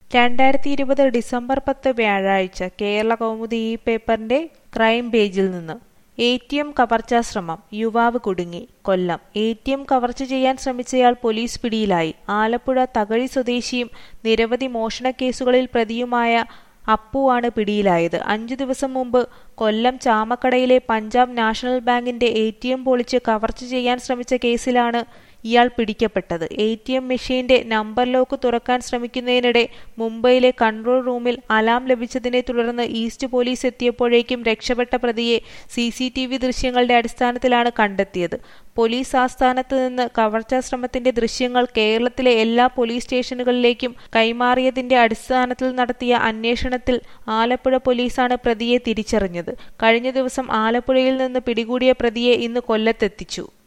രണ്ടായിരത്തി ഇരുപത് ഡിസംബർ പത്ത് വ്യാഴാഴ്ച കേരള കൗമുദി ഈ പേപ്പറിന്റെ ക്രൈം പേജിൽ നിന്ന് എ ടി എം കവർച്ചാ ശ്രമം യുവാവ് കുടുങ്ങി കൊല്ലം എ ടി എം കവർച്ച ചെയ്യാൻ ശ്രമിച്ചയാൾ പോലീസ് പിടിയിലായി ആലപ്പുഴ തകഴി സ്വദേശിയും നിരവധി മോഷണക്കേസുകളിൽ പ്രതിയുമായ അപ്പുവാണ് പിടിയിലായത് അഞ്ചു ദിവസം മുമ്പ് കൊല്ലം ചാമക്കടയിലെ പഞ്ചാബ് നാഷണൽ ബാങ്കിന്റെ എ ടി എം പൊളിച്ച് കവർച്ച ചെയ്യാൻ ശ്രമിച്ച കേസിലാണ് ഇയാൾ പിടിക്കപ്പെട്ടത് എ ടി എം മെഷീന്റെ നമ്പർ ലോക്ക് തുറക്കാൻ ശ്രമിക്കുന്നതിനിടെ മുംബൈയിലെ കൺട്രോൾ റൂമിൽ അലാം ലഭിച്ചതിനെ തുടർന്ന് ഈസ്റ്റ് പോലീസ് എത്തിയപ്പോഴേക്കും രക്ഷപ്പെട്ട പ്രതിയെ സി സി ടി വി ദൃശ്യങ്ങളുടെ അടിസ്ഥാനത്തിലാണ് കണ്ടെത്തിയത് പോലീസ് ആസ്ഥാനത്ത് നിന്ന് കവർച്ചാ ശ്രമത്തിന്റെ ദൃശ്യങ്ങൾ കേരളത്തിലെ എല്ലാ പോലീസ് സ്റ്റേഷനുകളിലേക്കും കൈമാറിയതിന്റെ അടിസ്ഥാനത്തിൽ നടത്തിയ അന്വേഷണത്തിൽ ആലപ്പുഴ പോലീസാണ് പ്രതിയെ തിരിച്ചറിഞ്ഞത് കഴിഞ്ഞ ദിവസം ആലപ്പുഴയിൽ നിന്ന് പിടികൂടിയ പ്രതിയെ ഇന്ന് കൊല്ലത്തെത്തിച്ചു